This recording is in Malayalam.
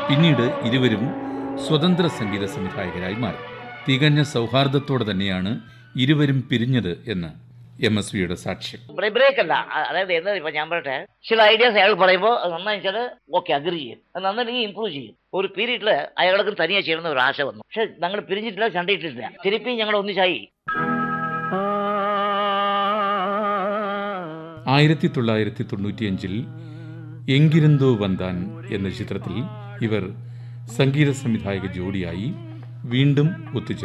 പിന്നീട് ഇരുവരും സ്വതന്ത്ര സംഗീത സംവിധായകരായി മാറി തികഞ്ഞ സൗഹാർദ്ദത്തോടെ തന്നെയാണ് ഇരുവരും പിരിഞ്ഞത് എന്ന് എം എസ് വിയുടെ സാക്ഷ്യം ബ്രേക്ക് അല്ല അ- അതായത് എന്താ ഇപ്പൊ ഞാൻ പറയട്ടെ ചില ഐഡിയാസ് അയാൾ പറയുമ്പോൾ അത് നന്നായി വെച്ചാൽ ഓക്കെ അഗ്രി ചെയ്യും അത് നന്നായി ഇമ്പ്രൂവ് ചെയ്യും ഒരു പീരീഡിൽ അയാൾക്ക് തനിയെ ചെയ്യണമെന്ന് ഒരു ആശ വന്നു പക്ഷെ ഞങ്ങൾ പിരിഞ്ഞിട്ടില്ല ചണ്ടയിട്ടില്ല തിരുപ്പി ഞങ്ങൾ ഒന്നിച്ചായി ആയിരത്തി തൊള്ളായിരത്തി തൊണ്ണൂറ്റിയഞ്ചിൽ എങ്കിരന്തോ വന്താൻ എന്ന ചിത്രത്തിൽ ഇവർ സംഗീത സംവിധായക ജോഡിയായി വീണ്ടും ഒത്തുചേർന്നു